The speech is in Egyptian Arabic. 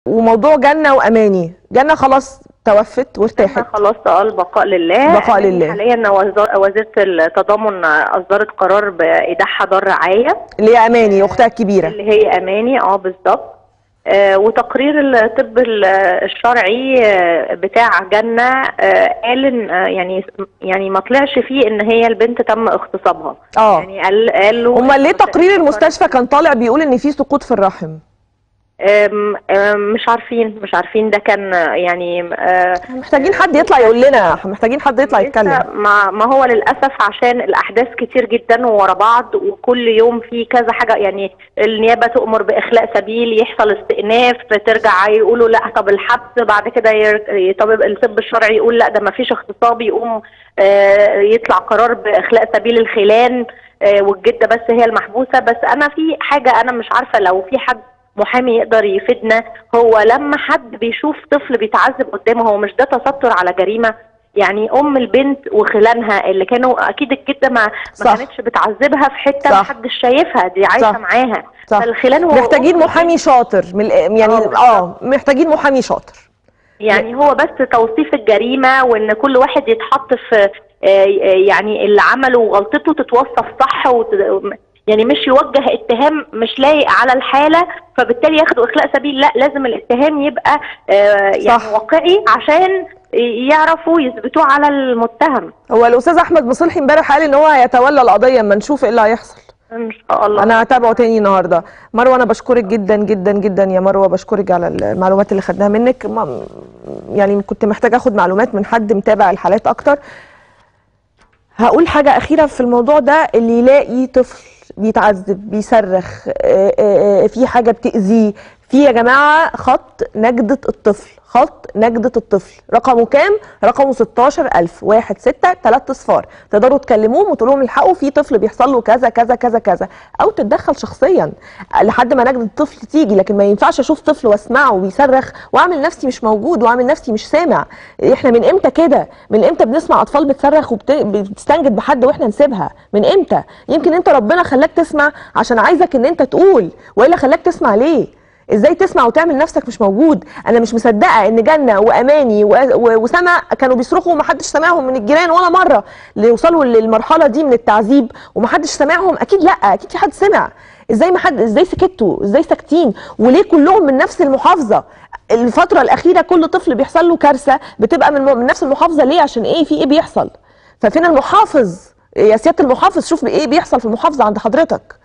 وموضوع جنة وأماني جنة خلاص توفت وارتاحت احنا خلاص اه البقاء لله بقاء يعني لله. حاليا وزار- وزاره التضامن اصدرت قرار بايداعها دار رعايه اللي هي أماني أختها الكبيرة اللي هي اماني اه بالظبط آه، وتقرير الطب ال- الشرعي آه، بتاع جنة آه، قال ان آه، يعني يعني ما طلعش فيه ان هي البنت تم اغتصابها اه يعني قال قالوا امال ليه تقرير المستشفى كان طالع بيقول ان في سقوط في الرحم آم، آم، مش عارفين مش عارفين ده كان آه، يعني آه، محتاجين حد يطلع يقول لنا محتاجين حد يطلع لسه يتكلم ما, ما هو للاسف عشان الاحداث كتير جدا ورا بعض وكل يوم في كذا حاجه يعني النيابه تؤمر باخلاء سبيل يحصل استئناف ترجع يقولوا لا طب الحبس بعد كده ير- طبيب الطب الشرعي يقول لا ده ما فيش اغتصاب يقوم آه، يطلع قرار باخلاء سبيل الخلان آه، والجده بس هي المحبوسه بس انا في حاجه انا مش عارفه لو في حد محامي يقدر يفيدنا هو لما حد بيشوف طفل بيتعذب قدامه هو مش ده تستر على جريمه يعني ام البنت وخلانها اللي كانوا اكيد الجده ما ما صح. كانتش بتعذبها في حته صح. ما حدش شايفها دي عايشه صح. معاها صح. فالخلان هو محتاجين أم محامي شاطر من ال- يعني آه، اه محتاجين محامي شاطر يعني هو بس توصيف الجريمه وان كل واحد يتحط في آه، يعني اللي عمله وغلطته تتوصف صح وت... يعني مش يوجه اتهام مش لايق على الحاله فبالتالي ياخدوا اخلاء سبيل لا لازم الاتهام يبقى آه، يعني صح. واقعي عشان يعرفوا يثبتوه على المتهم هو الاستاذ احمد مصلحي امبارح قال ان هو هيتولى القضيه اما نشوف ايه اللي هيحصل ان شاء الله انا هتابعه تاني النهارده مروه انا بشكرك جدا جدا جدا يا مروه بشكرك على المعلومات اللي خدناها منك ما- يعني كنت محتاجه اخد معلومات من حد متابع الحالات اكتر هقول حاجه اخيره في الموضوع ده اللي يلاقي طفل بيتعذب بيصرخ آه، آه، آه، في حاجه بتاذيه في يا جماعه خط نجده الطفل خط نجدة الطفل رقمه كام؟ رقمه 16000 واحد ستة تلات اصفار تقدروا تكلموهم وتقولوا لهم الحقوا في طفل بيحصل له كذا كذا كذا كذا او تتدخل شخصيا لحد ما نجدة الطفل تيجي لكن ما ينفعش اشوف طفل واسمعه وبيصرخ واعمل نفسي مش موجود واعمل نفسي مش سامع احنا من امتى كده من امتى بنسمع اطفال بتصرخ وبتستنجد بحد واحنا نسيبها من امتى يمكن انت ربنا خلاك تسمع عشان عايزك ان انت تقول والا خلاك تسمع ليه ازاي تسمع وتعمل نفسك مش موجود انا مش مصدقه ان جنه واماني و- و- وسما كانوا بيصرخوا ومحدش سامعهم من الجيران ولا مره اللي يوصلوا للمرحله دي من التعذيب ومحدش سامعهم اكيد لا اكيد في حد سمع ازاي ما حد ازاي سكتوا ازاي ساكتين وليه كلهم من نفس المحافظه الفتره الاخيره كل طفل بيحصل له كارثه بتبقى من, من نفس المحافظه ليه عشان ايه في ايه بيحصل ففين المحافظ يا سياده المحافظ شوف ايه بيحصل في المحافظه عند حضرتك